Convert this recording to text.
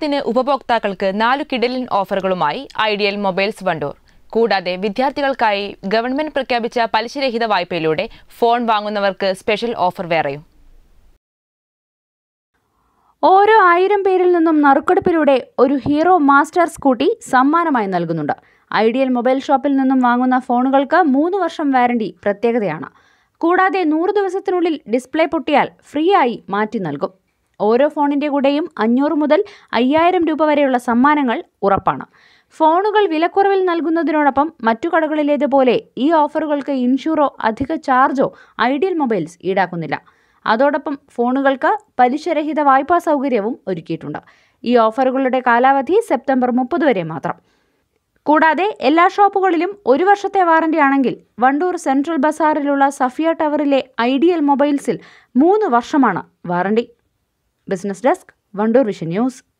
ഓണത്തിന് ഉപഭോക്താക്കൾക്ക് നാലു കിടലിൻ ഓഫറുകളുമായി ഐഡിയൽ മൊബൈൽസ് വണ്ടൂർ കൂടാതെ വിദ്യാർത്ഥികൾക്കായി ഗവൺമെന്റ് പ്രഖ്യാപിച്ച പലിശരഹിത വായ്പയിലൂടെ ഫോൺ വാങ്ങുന്നവർക്ക് സ്പെഷ്യൽ ഓഫർ വേറെയും ഓരോ ആയിരം പേരിൽ നിന്നും നറുക്കെടുപ്പിലൂടെ ഒരു ഹീറോ മാസ്റ്റർ സ്കൂട്ടി സമ്മാനമായി നൽകുന്നുണ്ട് ഐഡിയൽ മൊബൈൽ ഷോപ്പിൽ നിന്നും വാങ്ങുന്ന ഫോണുകൾക്ക് മൂന്ന് വർഷം വാരണ്ടി പ്രത്യേകതയാണ് കൂടാതെ നൂറ് ദിവസത്തിനുള്ളിൽ ഡിസ്പ്ലേ പൊട്ടിയാൽ ഫ്രീ ആയി മാറ്റി നൽകും ഓരോ ഫോണിൻ്റെ കൂടെയും അഞ്ഞൂറ് മുതൽ അയ്യായിരം രൂപ വരെയുള്ള സമ്മാനങ്ങൾ ഉറപ്പാണ് ഫോണുകൾ വിലക്കുറവിൽ നൽകുന്നതിനോടൊപ്പം മറ്റു കടകളിലേതുപോലെ ഈ ഓഫറുകൾക്ക് ഇൻഷുറോ അധിക ചാർജോ ഐഡിയൽ മൊബൈൽസ് ഈടാക്കുന്നില്ല അതോടൊപ്പം ഫോണുകൾക്ക് പലിശരഹിത വായ്പാ സൗകര്യവും ഒരുക്കിയിട്ടുണ്ട് ഈ ഓഫറുകളുടെ കാലാവധി സെപ്റ്റംബർ മുപ്പത് വരെ മാത്രം കൂടാതെ എല്ലാ ഷോപ്പുകളിലും ഒരു വർഷത്തെ വാറണ്ടി ആണെങ്കിൽ വണ്ടൂർ സെൻട്രൽ ബസാറിലുള്ള സഫിയ ടവറിലെ ഐഡിയൽ മൊബൈൽസിൽ മൂന്ന് വർഷമാണ് warranty business desk Wandoor vision news